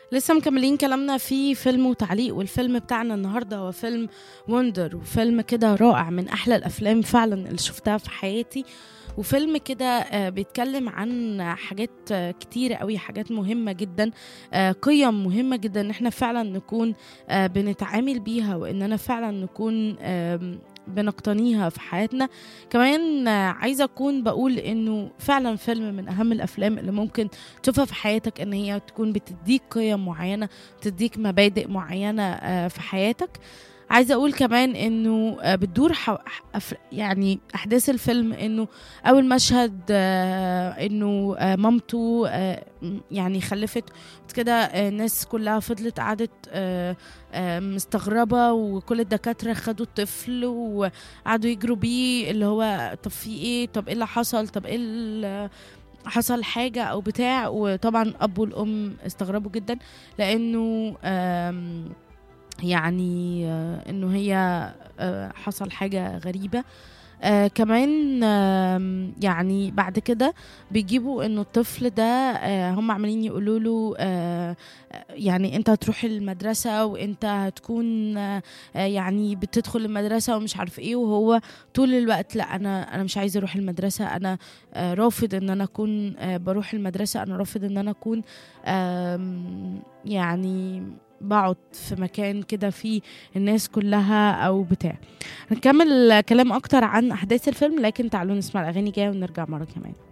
لسه مكملين كلامنا في فيلم وتعليق والفيلم بتاعنا النهارده هو فيلم وندر وفيلم كده رائع من احلى الافلام فعلا اللي شفتها في حياتي وفيلم كده آه، بيتكلم عن حاجات آه، كتيرة قوي حاجات مهمة جدا آه، قيم مهمة جدا ان احنا فعلا نكون آه، بنتعامل بيها واننا فعلا نكون آم، بنقتنيها في حياتنا كمان آه، عايزة أكون بقول إنه فعلا فيلم من أهم الأفلام اللي ممكن تشوفها في حياتك إن هي تكون بتديك قيم معينة بتديك مبادئ معينة آه، في حياتك عايزه اقول كمان انه آه، بتدور حو... أف- يعني احداث الفيلم انه اول مشهد آه، انه آه، مامته آه، م- يعني خلفت كده آه، الناس كلها فضلت قعدت آه، آه، مستغربه وكل الدكاتره خدوا الطفل وقعدوا يجروا بيه اللي هو طب في ايه طب ايه اللي حصل طب ايه اللي حصل حاجة أو بتاع وطبعا الأب والأم استغربوا جدا لأنه آم، يعني آه، انه هي آه، حصل حاجة غريبة آه كمان آم، يعني بعد كده بيجيبوا انه الطفل ده آه هم عمالين يقولوا له آه آه، يعني انت هتروح المدرسة وانت هتكون آه آه، يعني بتدخل المدرسة ومش عارف ايه وهو طول الوقت لا انا انا مش عايز اروح المدرسة انا آه رافض ان انا اكون آه بروح المدرسة انا رافض ان انا اكون آم، يعني بقعد في مكان كده فيه الناس كلها او بتاع هنكمل كلام اكتر عن احداث الفيلم لكن تعالوا نسمع الاغاني جايه ونرجع مره كمان